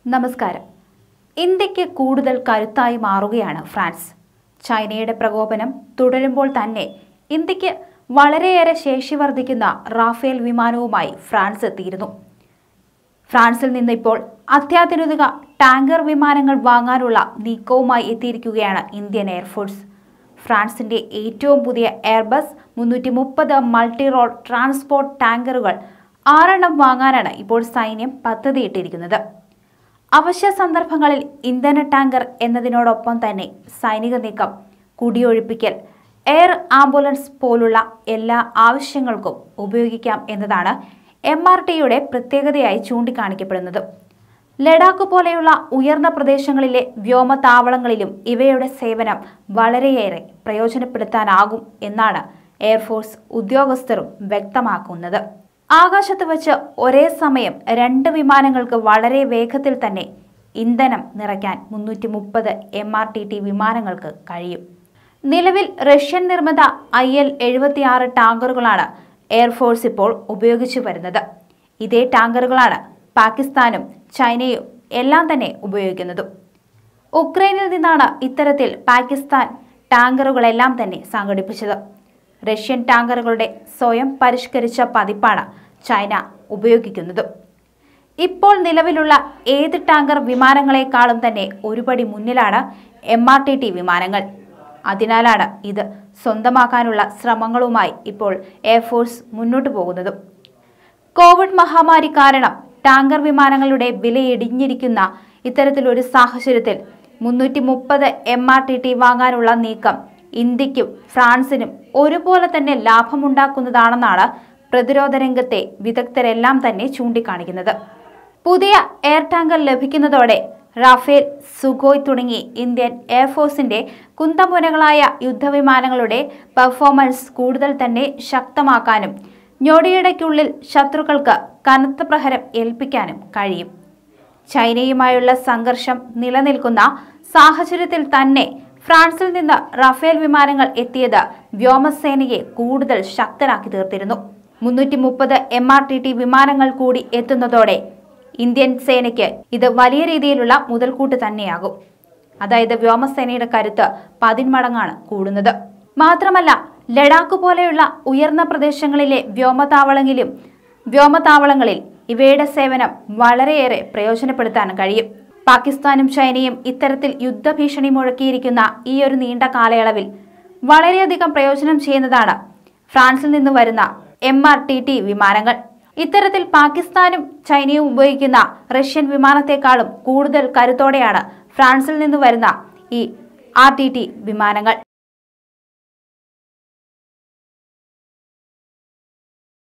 നമസ്കാരം ഇന്ത്യക്ക് കൂടുതൽ കരുത്തായി മാറുകയാണ് ഫ്രാൻസ് ചൈനയുടെ പ്രകോപനം തുടരുമ്പോൾ തന്നെ ഇന്ത്യക്ക് വളരെയേറെ ശേഷി വർദ്ധിക്കുന്ന റാഫേൽ വിമാനവുമായി ഫ്രാൻസ് എത്തിയിരുന്നു ഫ്രാൻസിൽ നിന്ന് ഇപ്പോൾ അത്യാധുനിക ടാങ്കർ വിമാനങ്ങൾ വാങ്ങാനുള്ള നീക്കവുമായി എത്തിയിരിക്കുകയാണ് ഇന്ത്യൻ എയർഫോഴ്സ് ഫ്രാൻസിന്റെ ഏറ്റവും പുതിയ എയർബസ് മുന്നൂറ്റി മുപ്പത് മൾട്ടി റോൾ ട്രാൻസ്പോർട്ട് ടാങ്കറുകൾ ആറെണ്ണം വാങ്ങാനാണ് ഇപ്പോൾ സൈന്യം പദ്ധതിയിട്ടിരിക്കുന്നത് അവശ്യ സന്ദർഭങ്ങളിൽ ഇന്ധന ടാങ്കർ എന്നതിനോടൊപ്പം തന്നെ സൈനിക നീക്കം കുടിയൊഴിപ്പിക്കൽ എയർ ആംബുലൻസ് പോലുള്ള എല്ലാ ആവശ്യങ്ങൾക്കും ഉപയോഗിക്കാം എന്നതാണ് എം ആർ ടിയുടെ പ്രത്യേകതയായി ചൂണ്ടിക്കാണിക്കപ്പെടുന്നത് ലഡാക്ക് പോലെയുള്ള ഉയർന്ന പ്രദേശങ്ങളിലെ വ്യോമതാവളങ്ങളിലും ഇവയുടെ സേവനം വളരെയേറെ പ്രയോജനപ്പെടുത്താനാകും എന്നാണ് എയർഫോഴ്സ് ഉദ്യോഗസ്ഥരും വ്യക്തമാക്കുന്നത് ആകാശത്ത് വെച്ച് ഒരേ സമയം രണ്ട് വിമാനങ്ങൾക്ക് വളരെ വേഗത്തിൽ തന്നെ ഇന്ധനം നിറയ്ക്കാൻ മുന്നൂറ്റി മുപ്പത് എം ആർ ടി ടി വിമാനങ്ങൾക്ക് കഴിയും നിലവിൽ റഷ്യൻ നിർമ്മിത ഐ എൽ എഴുപത്തിയാറ് ടാങ്കറുകളാണ് എയർഫോഴ്സ് ഇപ്പോൾ ഉപയോഗിച്ചു വരുന്നത് ഇതേ ടാങ്കറുകളാണ് പാകിസ്ഥാനും ചൈനയും എല്ലാം തന്നെ ഉപയോഗിക്കുന്നതും ഉക്രൈനിൽ നിന്നാണ് ഇത്തരത്തിൽ പാകിസ്ഥാൻ ടാങ്കറുകളെല്ലാം തന്നെ സംഘടിപ്പിച്ചത് റഷ്യൻ ടാങ്കറുകളുടെ സ്വയം പരിഷ്കരിച്ച പതിപ്പാണ് ചൈന ഉപയോഗിക്കുന്നത് ഇപ്പോൾ നിലവിലുള്ള ഏത് ടാങ്കർ വിമാനങ്ങളെക്കാളും തന്നെ ഒരുപടി മുന്നിലാണ് എം ആർ ടി ടി വിമാനങ്ങൾ അതിനാലാണ് ഇത് സ്വന്തമാക്കാനുള്ള ശ്രമങ്ങളുമായി ഇപ്പോൾ എയർഫോഴ്സ് മുന്നോട്ട് പോകുന്നതും കോവിഡ് മഹാമാരി കാരണം ടാങ്കർ വിമാനങ്ങളുടെ വില ഇടിഞ്ഞിരിക്കുന്ന ഇത്തരത്തിലൊരു സാഹചര്യത്തിൽ മുന്നൂറ്റി മുപ്പത് എം ആർ ടി ടി വാങ്ങാനുള്ള നീക്കം ഇന്ത്യക്കും ഫ്രാൻസിനും ഒരുപോലെ തന്നെ ലാഭമുണ്ടാക്കുന്നതാണെന്നാണ് പ്രതിരോധ രംഗത്തെ വിദഗ്ധരെല്ലാം തന്നെ ചൂണ്ടിക്കാണിക്കുന്നത് പുതിയ എയർ ടാങ്കർ ലഭിക്കുന്നതോടെ റാഫേൽ സുഖോയ് തുടങ്ങി ഇന്ത്യൻ എയർഫോഴ്സിന്റെ കുന്തമുനകളായ യുദ്ധവിമാനങ്ങളുടെ പെർഫോമൻസ് കൂടുതൽ തന്നെ ശക്തമാക്കാനും ഞൊടിയിടയ്ക്കുള്ളിൽ ശത്രുക്കൾക്ക് കനത്ത പ്രഹരം ഏൽപ്പിക്കാനും കഴിയും ചൈനയുമായുള്ള സംഘർഷം നിലനിൽക്കുന്ന സാഹചര്യത്തിൽ തന്നെ ഫ്രാൻസിൽ നിന്ന് റഫേൽ വിമാനങ്ങൾ എത്തിയത് വ്യോമസേനയെ കൂടുതൽ ശക്തരാക്കി തീർത്തിരുന്നു മുന്നൂറ്റി മുപ്പത് എം ആർ ടി ടി വിമാനങ്ങൾ കൂടി എത്തുന്നതോടെ ഇന്ത്യൻ സേനയ്ക്ക് ഇത് വലിയ രീതിയിലുള്ള മുതൽക്കൂട്ട് തന്നെയാകും അതായത് വ്യോമസേനയുടെ കരുത്ത് പതിന്മടങ്ങാണ് കൂടുന്നത് മാത്രമല്ല ലഡാക്ക് പോലെയുള്ള ഉയർന്ന പ്രദേശങ്ങളിലെ വ്യോമതാവളങ്ങളിലും വ്യോമതാവളങ്ങളിൽ ഇവയുടെ സേവനം വളരെയേറെ പ്രയോജനപ്പെടുത്താൻ കഴിയും പാകിസ്ഥാനും ചൈനയും ഇത്തരത്തിൽ യുദ്ധഭീഷണി മുഴക്കിയിരിക്കുന്ന ഈ ഒരു നീണ്ട കാലയളവിൽ വളരെയധികം പ്രയോജനം ചെയ്യുന്നതാണ് ഫ്രാൻസിൽ നിന്ന് വരുന്ന എം ആർ ടി ടി വിമാനങ്ങൾ ഇത്തരത്തിൽ പാകിസ്ഥാനും ചൈനയും ഉപയോഗിക്കുന്ന റഷ്യൻ വിമാനത്തെക്കാളും കൂടുതൽ കരുത്തോടെയാണ് ഫ്രാൻസിൽ നിന്ന് വരുന്ന ഈ ആർ ടി ടി വിമാനങ്ങൾ